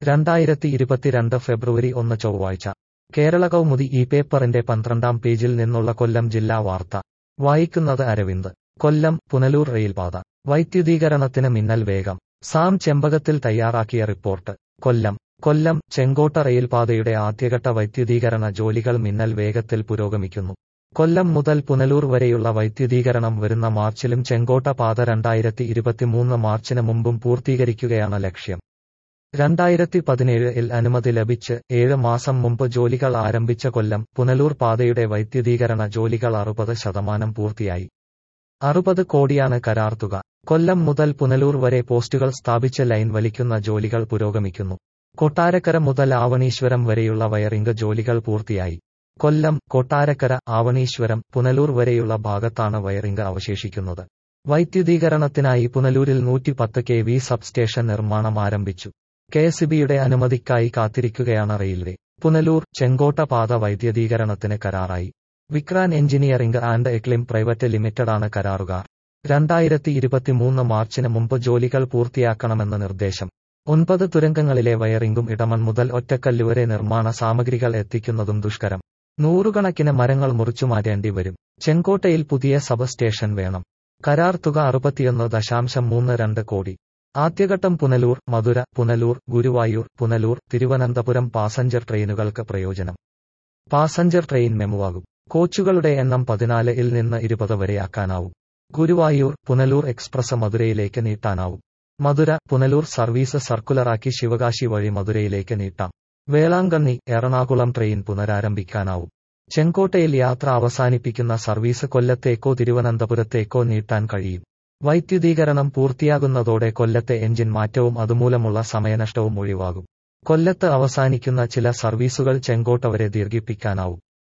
രണ്ടായിരത്തി ഇരുപത്തിരണ്ട് ഫെബ്രുവരി ഒന്ന് ചൊവ്വാഴ്ച കേരള കൗമുദി ഈ പേപ്പറിന്റെ പന്ത്രണ്ടാം പേജിൽ നിന്നുള്ള കൊല്ലം ജില്ലാ വാർത്ത വായിക്കുന്നത് അരവിന്ദ് കൊല്ലം പുനലൂർ റെയിൽപാത വൈദ്യുതീകരണത്തിന് മിന്നൽ വേഗം സാം ചെമ്പകത്തിൽ തയ്യാറാക്കിയ റിപ്പോർട്ട് കൊല്ലം കൊല്ലം ചെങ്കോട്ട റെയിൽപാതയുടെ ആദ്യഘട്ട വൈദ്യുതീകരണ ജോലികൾ മിന്നൽ വേഗത്തിൽ പുരോഗമിക്കുന്നു കൊല്ലം മുതൽ പുനലൂർ വരെയുള്ള വൈദ്യുതീകരണം വരുന്ന മാർച്ചിലും ചെങ്കോട്ട പാത രണ്ടായിരത്തി ഇരുപത്തിമൂന്ന് മാർച്ചിന് മുമ്പും പൂർത്തീകരിക്കുകയാണ് ലക്ഷ്യം രണ്ടായിരത്തി പതിനേഴിൽ അനുമതി ലഭിച്ച് ഏഴ് മാസം മുമ്പ് ജോലികൾ ആരംഭിച്ച കൊല്ലം പുനലൂർ പാതയുടെ വൈദ്യുതീകരണ ജോലികൾ അറുപത് ശതമാനം പൂർത്തിയായി അറുപത് കോടിയാണ് കരാർ തുക കൊല്ലം മുതൽ പുനലൂർ വരെ പോസ്റ്റുകൾ സ്ഥാപിച്ച് ലൈൻ വലിക്കുന്ന ജോലികൾ പുരോഗമിക്കുന്നു കൊട്ടാരക്കര മുതൽ ആവണീശ്വരം വരെയുള്ള വയറിംഗ് ജോലികൾ പൂർത്തിയായി കൊല്ലം കൊട്ടാരക്കര ആവണീശ്വരം പുനലൂർ വരെയുള്ള ഭാഗത്താണ് വയറിംഗ് അവശേഷിക്കുന്നത് വൈദ്യുതീകരണത്തിനായി പുനലൂരിൽ നൂറ്റിപ്പത്ത് കെ വി സബ്സ്റ്റേഷൻ നിർമ്മാണം ആരംഭിച്ചു കെഎസ്ഇബിയുടെ അനുമതിക്കായി കാത്തിരിക്കുകയാണ് റെയിൽവേ പുനലൂർ ചെങ്കോട്ട പാത വൈദ്യുതീകരണത്തിന് കരാറായി വിക്രാൻ എഞ്ചിനീയറിംഗ് ആൻഡ് എക്ലിം പ്രൈവറ്റ് ലിമിറ്റഡാണ് കരാറുകാർ രണ്ടായിരത്തി ഇരുപത്തിമൂന്ന് മാർച്ചിന് മുമ്പ് ജോലികൾ പൂർത്തിയാക്കണമെന്ന് നിർദ്ദേശം ഒൻപത് തുരങ്കങ്ങളിലെ വയറിംഗും ഇടമൺ മുതൽ ഒറ്റക്കല്ലുവരെ നിർമ്മാണ സാമഗ്രികൾ എത്തിക്കുന്നതും ദുഷ്കരം നൂറുകണക്കിന് മരങ്ങൾ മുറിച്ചു മാറ്റേണ്ടി വരും ചെങ്കോട്ടയിൽ പുതിയ സബ് സ്റ്റേഷൻ വേണം കരാർ തുക അറുപത്തിയൊന്ന് ദശാംശം മൂന്ന് രണ്ട് കോടി ആദ്യഘട്ടം പുനലൂർ മധുര പുനലൂർ ഗുരുവായൂർ പുനലൂർ തിരുവനന്തപുരം പാസഞ്ചർ ട്രെയിനുകൾക്ക് പ്രയോജനം പാസഞ്ചർ ട്രെയിൻ മെമുവാകും കോച്ചുകളുടെ എണ്ണം പതിനാല് ഇൽ നിന്ന് ഇരുപത് വരെയാക്കാനാവും ഗുരുവായൂർ പുനലൂർ എക്സ്പ്രസ് മധുരയിലേക്ക് നീട്ടാനാവും മധുര പുനലൂർ സർവീസ് സർക്കുലറാക്കി ശിവകാശി വഴി മധുരയിലേക്ക് നീട്ടാം വേളാങ്കണ്ണി എറണാകുളം ട്രെയിൻ പുനരാരംഭിക്കാനാവും ചെങ്കോട്ടയിൽ യാത്ര അവസാനിപ്പിക്കുന്ന സർവീസ് കൊല്ലത്തേക്കോ തിരുവനന്തപുരത്തേക്കോ നീട്ടാൻ കഴിയും വൈദ്യുതീകരണം പൂർത്തിയാകുന്നതോടെ കൊല്ലത്തെ എഞ്ചിൻ മാറ്റവും അതുമൂലമുള്ള സമയനഷ്ടവും ഒഴിവാകും കൊല്ലത്ത് അവസാനിക്കുന്ന ചില സർവീസുകൾ ചെങ്കോട്ട വരെ ദീർഘിപ്പിക്കാനാവും